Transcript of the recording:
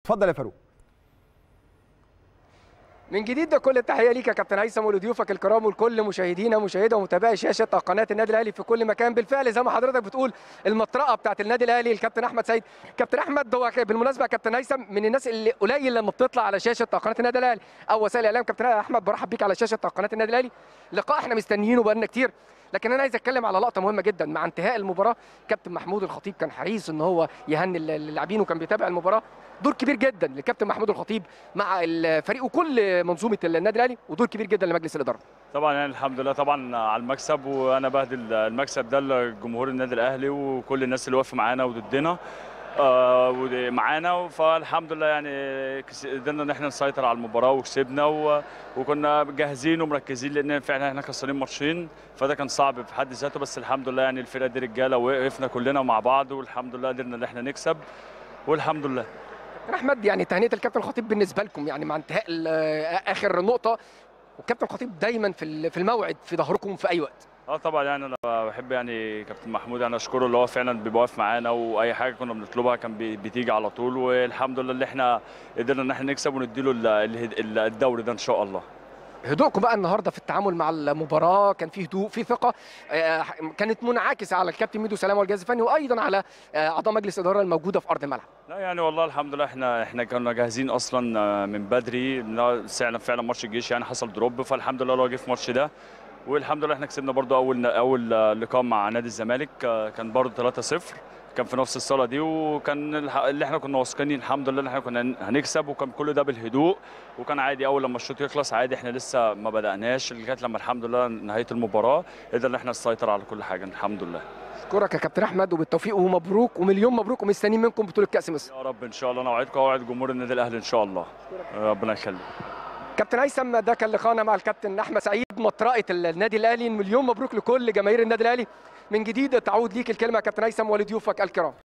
اتفضل يا فاروق من جديد ده كل التحيه ليك يا كابتن هيثم ولضيوفك الكرام ولكل مشاهدينا مشاهده ومتابعي شاشه قناه النادي الاهلي في كل مكان بالفعل زي ما حضرتك بتقول المطرقه بتاعت النادي الاهلي الكابتن احمد سيد كابتن احمد هو بالمناسبه يا كابتن هيثم من الناس اللي قليل لما بتطلع على شاشه قناه النادي الاهلي او وسائل الاعلام كابتن احمد برحب بيك على شاشه قناه النادي الاهلي لقاء احنا مستنيينه بقالنا كتير لكن انا عايز اتكلم على لقطه مهمه جدا مع انتهاء المباراه كابتن محمود الخطيب كان حريص ان هو يهني اللاعبين وكان بيتابع المباراه دور كبير جدا لكابتن محمود الخطيب مع الفريق وكل منظومه النادي الاهلي ودور كبير جدا لمجلس الاداره طبعا يعني الحمد لله طبعا على المكسب وانا بهدي المكسب ده لجمهور النادي الاهلي وكل الناس اللي واقفه معانا وضدنا آه معانا فالحمد لله يعني قدرنا ان احنا نسيطر على المباراه وكسبنا و... وكنا جاهزين ومركزين لان فعلا احنا خسرانين ماتشين فده كان صعب في حد ذاته بس الحمد لله يعني الفرقه دي رجاله وقفنا كلنا مع بعض والحمد لله قدرنا ان احنا نكسب والحمد لله كابتن احمد يعني تهنئه الكابتن الخطيب بالنسبه لكم يعني مع انتهاء اخر نقطه والكابتن الخطيب دايما في في الموعد في ظهركم في اي وقت اه طبعا يعني انا بحب يعني كابتن محمود انا اشكره اللي هو فعلا بيبقى واقف معانا واي حاجه كنا بنطلبها كان بتيجي على طول والحمد لله اللي احنا قدرنا ان احنا نكسب ونديله الدوري ده ان شاء الله هدوءكم بقى النهارده في التعامل مع المباراه كان في هدوء في ثقه كانت منعكسه على الكابتن ميدو سلامه والجهاز الفني وايضا على اعضاء مجلس الاداره الموجوده في ارض الملعب لا يعني والله الحمد لله احنا احنا كنا جاهزين اصلا من بدري فعلا فعلا ماتش الجيش يعني حصل دروب فالحمد لله لو جه في الماتش ده والحمد لله احنا كسبنا برضو اول اول لقاء مع نادي الزمالك كان برضو 3-0 كان في نفس الصاله دي وكان اللي احنا كنا واثقين الحمد لله ان احنا كنا هنكسب وكان كل ده بالهدوء وكان عادي اول لما الشوط يخلص عادي احنا لسه ما بداناش لغايه لما الحمد لله نهايه المباراه قدرنا احنا نسيطر على كل حاجه الحمد لله اشكرك يا كابتن احمد وبالتوفيق ومبروك ومليون مبروك ومستنيين منكم بطوله كاس مصر يا رب ان شاء الله انا اوعدكم واوعد جمهور النادي الاهلي ان شاء الله ربنا يخليك كابتن هيثم ده كان لقاءنا مع الكابتن احمد سعيد مطرقه النادي الاهلي مليون مبروك لكل جماهير النادي الاهلي من جديد تعود ليك الكلمه يا كابتن هيثم ولضيوفك الكرام